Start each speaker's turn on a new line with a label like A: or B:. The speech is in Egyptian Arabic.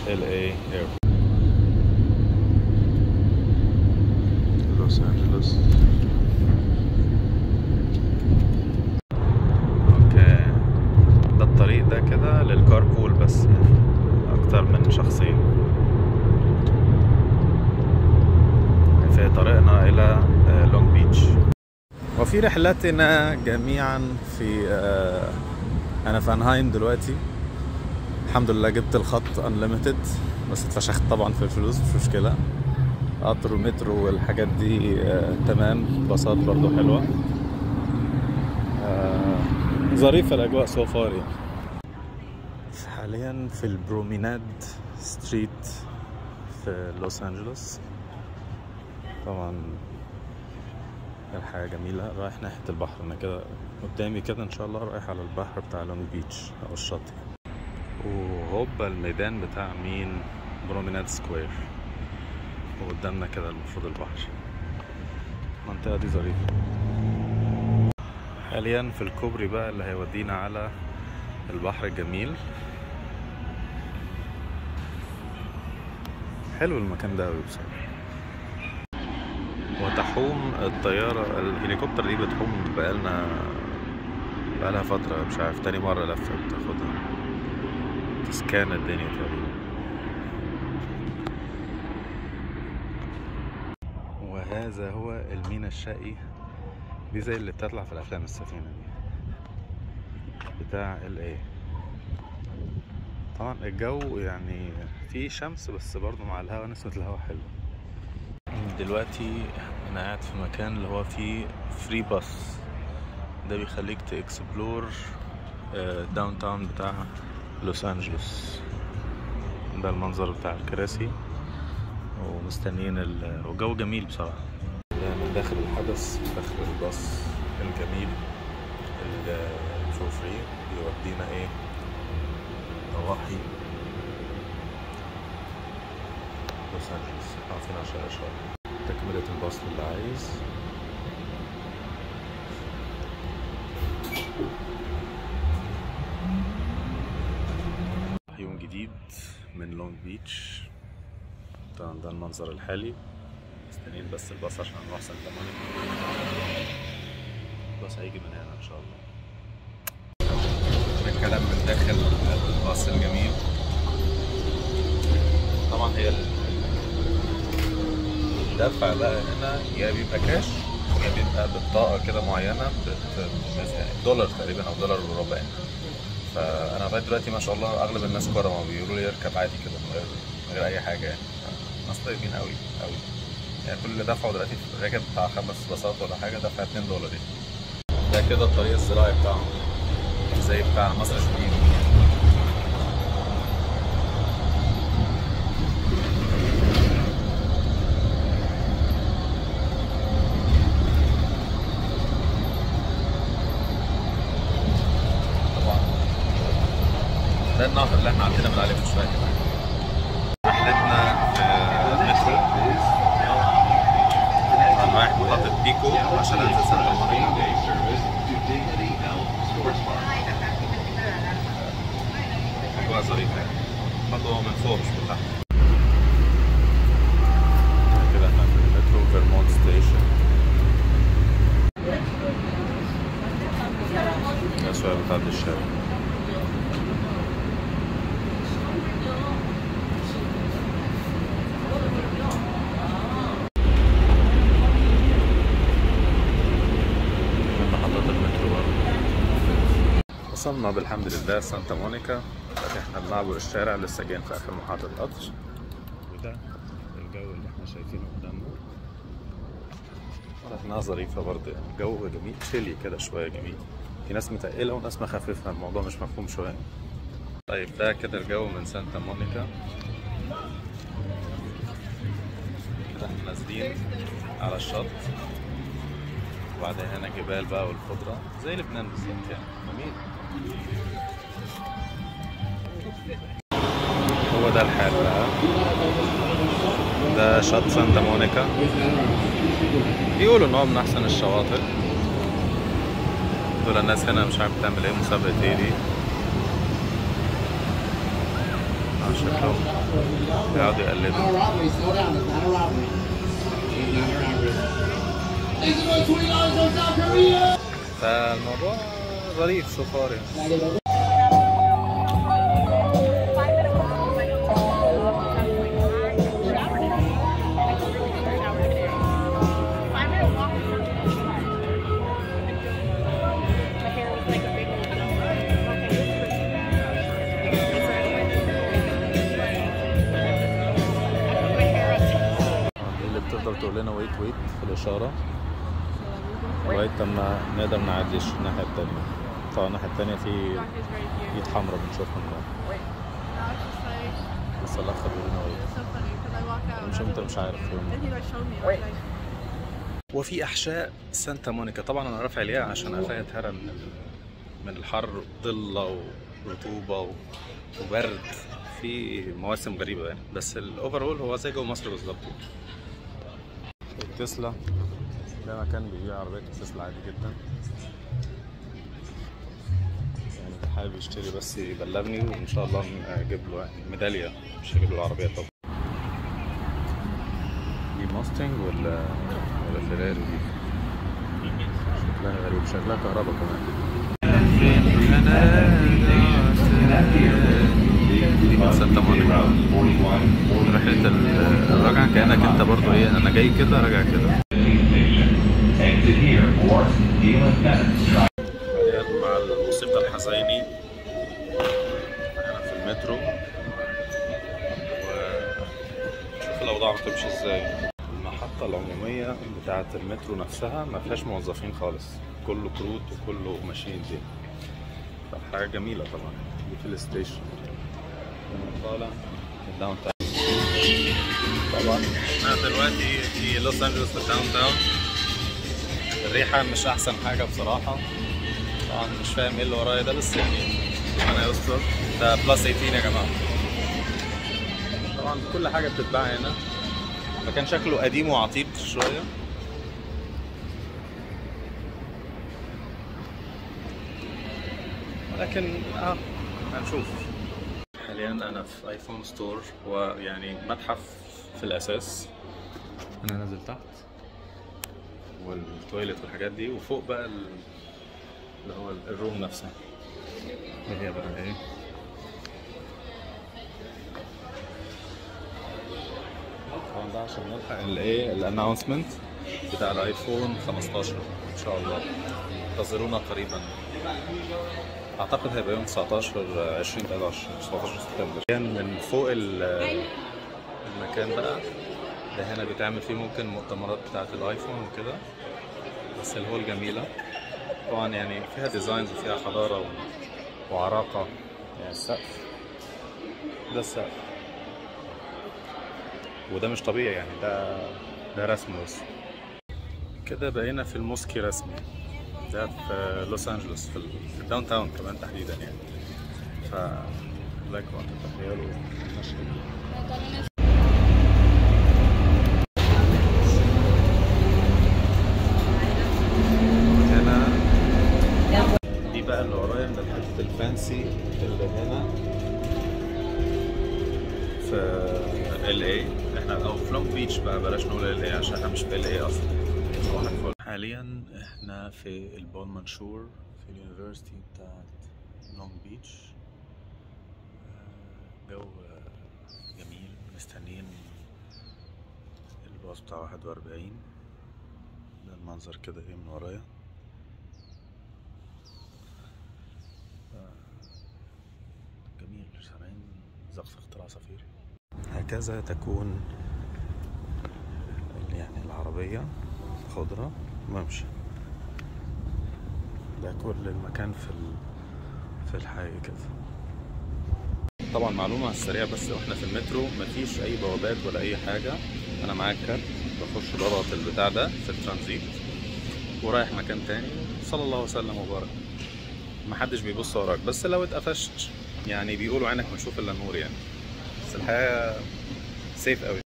A: ال اي ايربورت لوس انجلوس اوكي ده الطريق ده كده للكاربول بس يعني اكتر من شخصين في طريقنا الى آه، لونج بيتش وفي رحلتنا جميعا في آه، انا في انهايم دلوقتي الحمد لله جبت الخط انليمتد بس اتفشخت طبعا في الفلوس مش مشكله قطر ومترو والحاجات دي آه، تمام باصات برضو حلوه آه، ظريفه الاجواء سو فار يعني حاليا في البروميناد ستريت في لوس انجلوس طبعا الحياة جميلة رايح ناحية البحر أنا كده قدامي كده إن شاء الله رايح على البحر بتاع لونج بيتش أو الشاطئ وهوبا الميدان بتاع مين بروميناد سكوير وقدامنا كده المفروض البحر المنطقة دي ظريفة حاليا في الكوبري بقى اللي هيودينا على البحر الجميل حلو المكان ده أوي بصراحة وتحوم الطيارة الهليكوبتر دي بتحوم بقالنا بقالها فترة مش عارف تاني مرة لفة بتاخدها تسكان الدنيا تقريبا وهذا هو المينا الشقي دي زي اللي بتطلع في الأفلام السفينة دي بتاع ال ايه طبعا الجو يعني فيه شمس بس برضو مع الهواء نسمة الهواء حلوة دلوقتي انا قاعد في مكان اللي هو فيه فري باص ده بيخليك تاكسبلور داون تاون بتاع لوس انجلوس ده المنظر بتاع الكراسي ومستنيين ال... والجو جميل بصراحة ده من داخل الحدث داخل الباص الجميل الفور فري بيودينا ايه ضواحي لوس انجلوس عارفين عشان شوية تكملة الباص اللي عايز يوم جديد من لونج بيتش طبعا ده المنظر الحالي مستنيين بس الباص عشان نروح سانتا مونيكا الباص هيجي من هنا ان شاء الله الكلام من داخل الباص الجميل طبعا هي ال- الدفع بقى هنا يا بيبقى كاش يا بيبقى ببطاقة كده معينة بت... يعني دولار تقريبا أو دولار وربع يعني. فأنا لغاية دلوقتي ما شاء الله أغلب الناس كرم بيقولوا لي اركب عادي كده من غير من غير أي حاجة يعني ناس طيبين أوي أوي يعني كل اللي دفعوا دلوقتي في راكب بتاع خمس باصات ولا حاجة دفع 2 دولار يعني. ده كده الطريق الزراعي بتاعهم زي بتاع مصر الجديد طبعا ده النهر اللي احنا عدينا من عليه من شويه كمان رحلتنا في المترو انا رايح محطة بيكو عشان انزل سانتا مونيكا اجواء ظريفة يعني برضه من فوق مش من تحت كده احنا في المترو فيرمونت ستيشن ده شوية بتعدي الشارع من محطات المترو برضه وصلنا بالحمد لله سانتا مونيكا دلوقتي احنا بنعبر الشارع لسه جايين في اخر محطة قطر وده الجو اللي احنا شايفينه قدامنا رحنا ظريفة برضه يعني الجو جميل تشيلي كده شوية جميل في ناس متقلة وناس مخففة الموضوع مش مفهوم شوية طيب ده كده الجو من سانتا مونيكا كده احنا نازلين على الشط وبعدين هنا جبال بقى والخضرة زي لبنان بالظبط يعني جميل هو ده الحال بقى ده شط سانتا مونيكا بيقولوا ان هو من احسن الشواطئ دول الناس هنا مش عارف بتعمل ايه مسابقة ايه دي شكلهم بيقعدوا يقلدوا
B: robbery. Slow down. It's not a robbery. It's not a robbery. Thanks for those twenty dollars on South Korea.
A: فالموضوع ظريف سو فار يعني دي اللي بتفضل تقول لنا ويت ويت في الإشارة لغاية لما نقدر نعدي الناحية التانية طبعا الناحية التانية في ايد حمرا بنشوفها من ورا. بس الأخ بيقول لنا ويت مش انت مش عارف وفي احشاء سانتا مونيكا طبعا انا رافع الياقة عشان قفايا اتهرى من ال- من الحر ضلة ورطوبة و- وبرد في مواسم غريبة يعني بس الاوفرول هو زي جو مصر بالظبط التسلا ده مكان بيبيع عربيات تسلا عادي جدا يعني اللي حابب يشتري بس يبلغني وان شاء الله اجيب له يعني ميدالية مش هجيب له العربية طبعا دي ماستنج ولا ولا فيراري دي شكلها غريب شكلها كهرباء كمان دي من سانتا مونيكا رحلة ال- الرجعة كأنك انت برضو ايه انا جاي كده راجع كده
C: Exit here or deal in minutes.
A: مع الموسيقى الحزيني انا في المترو وشوف الاوضاع بتمشي ازاي المحطة العمومية بتاعة المترو نفسها ما فيهاش موظفين خالص كله كروت وكله ماشين دي حاجة جميلة طبعا دي في الستيشن لما طالع الداون تاون طبعا احنا دلوقتي في لوس انجلوس في الداون تاون الريحة مش أحسن حاجة بصراحة طبعا مش فاهم ايه اللي ورايا ده بس يعني انا يستر ده بلس 18 يا جماعه طبعا كل حاجه بتتباع هنا فكان شكله قديم وعتيق شويه ولكن اه هنشوف حاليا انا في ايفون ستور هو يعني متحف في الاساس انا نازل تحت والتويلت والحاجات دي وفوق بقى ال... اللي هو الروم نفسها اللي هي بقى ايه طبعا ده عشان نلحق الايه الانونسمنت بتاع الايفون 15 ان شاء الله انتظرونا قريبا اعتقد هيبقى يوم 19 20 23 19 سبتمبر كان من فوق ال- المكان بقى ده هنا بيتعمل فيه ممكن مؤتمرات بتاعت الايفون وكده بس اللي هو الجميله طبعا يعني فيها ديزاينز وفيها حضاره و... وعراقه يعني السقف ده السقف وده مش طبيعي يعني ده ده رسم بس كده بقينا في الموسكي رسمي ده في لوس انجلوس في, ال... في الداون تاون كمان تحديدا يعني ف لكم ان تتخيلوا المشهد هنا دي بقى اللي ورايا من الحتة الفانسي اللي هنا في ال اي احنا او في لونج بيتش بقى بلاش نقول ال اي عشان احنا مش في ال اي اصلا صباح الفل. حاليا احنا في البول منشور في اليونيفرسيتي بتاعت لونج بيتش آه، جو آه، جميل مستنيين الباص بتاع واحد وأربعين ده المنظر كده ايه من ورايا جميل سامعين زقزقة العصافير هكذا تكون ال- يعني العربية خضرة ممشى ده كل المكان في ال... في الحي كده طبعا معلومة على السريع بس واحنا في المترو مفيش أي بوابات ولا أي حاجة أنا معايا الكارت بخش بضغط البتاع ده في الترانزيت ورايح مكان تاني صلى الله وسلم وبارك محدش بيبص وراك بس لو اتقفشت يعني بيقولوا عينك ما تشوف الا النور يعني بس الحياة سيف قوي